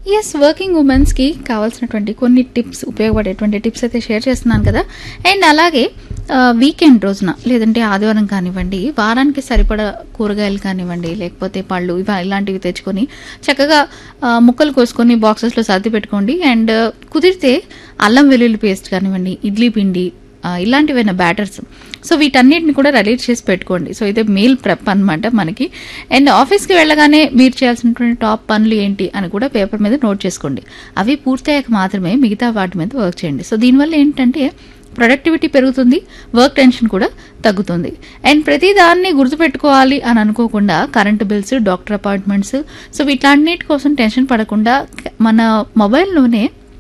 yes working ఉమెన్స్కి కావాల్సినటువంటి కొన్ని tips ఉపయోగపడేటువంటి టిప్స్ అయితే షేర్ చేస్తున్నాను కదా అండ్ అలాగే వీకెండ్ రోజున లేదంటే ఆదివారం కానివ్వండి వారానికి సరిపడా కూరగాయలు కానివ్వండి లేకపోతే పళ్ళు ఇవ ఇలాంటివి తెచ్చుకొని చక్కగా ఆ, ముక్కలు కోసుకొని బాక్సెస్లో సర్ది పెట్టుకోండి అండ్ కుదిరితే అల్లం వెల్లుల్లి పేస్ట్ కానివ్వండి ఇడ్లీ పిండి ఆ, ఇలాంటివైనా బ్యాటర్స్ సో వీటన్నిటిని కూడా రెడీ చేసి పెట్టుకోండి సో ఇదే మీల్ ప్రెప్ అనమాట మనకి అండ్ ఆఫీస్కి వెళ్ళగానే మీరు చేయాల్సినటువంటి టాప్ పనులు ఏంటి అని కూడా పేపర్ మీద నోట్ చేసుకోండి అవి పూర్తయ్యాక మాత్రమే మిగతా వాటి మీద వర్క్ చేయండి సో దీనివల్ల ఏంటంటే ప్రొడక్టివిటీ పెరుగుతుంది వర్క్ టెన్షన్ కూడా తగ్గుతుంది అండ్ ప్రతి దాన్ని గుర్తుపెట్టుకోవాలి అని అనుకోకుండా current bills doctor appointments so వీటన్నిటి కోసం టెన్షన్ పడకుండా మన మొబైల్లోనే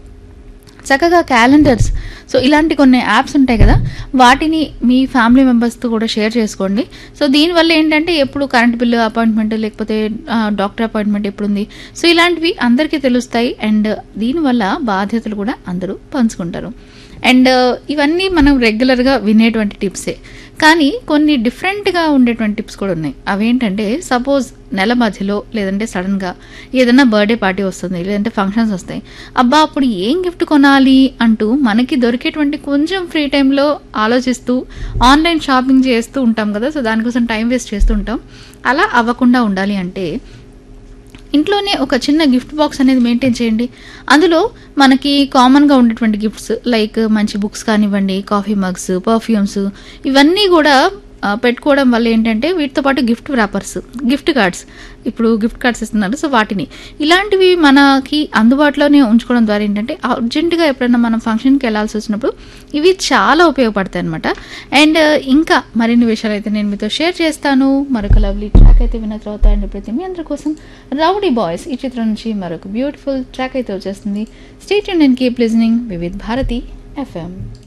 చక్కగా క్యాలెండర్స్ సో ఇలాంటి కొన్ని యాప్స్ ఉంటాయి కదా వాటిని మీ ఫ్యామిలీ మెంబర్స్తో కూడా షేర్ చేసుకోండి సో దీనివల్ల ఏంటంటే ఎప్పుడు కరెంట్ బిల్లు అపాయింట్మెంట్ లేకపోతే ఆ, డాక్టర్ అపాయింట్మెంట్ ఎప్పుడు ఉంది సో ఇలాంటివి అందరికీ తెలుస్తాయి అండ్ దీనివల్ల బాధ్యతలు కూడా అందరూ పంచుకుంటారు అండ్ ఇవన్నీ మనం రెగ్యులర్గా వినేటువంటి టిప్సే కానీ కొన్ని డిఫరెంట్గా ఉండేటువంటి టిప్స్ కూడా ఉన్నాయి అవేంటంటే సపోజ్ నెల మధ్యలో లేదంటే సడన్గా ఏదైనా బర్త్డే పార్టీ వస్తుంది లేదంటే ఫంక్షన్స్ వస్తాయి అబ్బా అప్పుడు ఏం గిఫ్ట్ కొనాలి అంటూ మనకి దొరికేటువంటి కొంచెం ఫ్రీ టైంలో ఆలోచిస్తూ ఆన్లైన్ షాపింగ్ చేస్తూ ఉంటాం కదా సో దానికోసం టైం వేస్ట్ చేస్తూ ఉంటాం అలా అవ్వకుండా ఉండాలి అంటే ఇంట్లోనే ఒక చిన్న గిఫ్ట్ బాక్స్ అనేది మెయింటైన్ చేయండి అందులో మనకి కామన్గా ఉండేటువంటి గిఫ్ట్స్ లైక్ మంచి బుక్స్ కానివ్వండి కాఫీ మగ్స్ పర్ఫ్యూమ్స్ ఇవన్నీ కూడా ఆ, పెట్టుకోవడం వల్ల ఏంటంటే వీటితో పాటు గిఫ్ట్ ర్యాపర్స్ గిఫ్ట్ కార్డ్స్ ఇప్పుడు గిఫ్ట్ కార్డ్స్ ఇస్తున్నారు సో వాటిని ఇలాంటివి మనకి అందుబాటులోనే ఉంచుకోవడం ద్వారా ఏంటంటే అర్జెంటుగా ఎప్పుడైనా మనం ఫంక్షన్కి వెళ్ళాల్సి వచ్చినప్పుడు ఇవి చాలా ఉపయోగపడతాయి అనమాట అండ్ ఇంకా మరిన్ని విషయాలు అయితే నేను మీతో షేర్ చేస్తాను మరొక లవ్లీ ట్రాక్ అయితే విన్న తర్వాత అండ్ ప్రతి మీ అందరి కోసం రౌడీ బాయ్స్ ఈ చిత్రం నుంచి మరొక బ్యూటిఫుల్ ట్రాక్ అయితే వచ్చేస్తుంది stay tuned and keep listening Vividh Bharati FM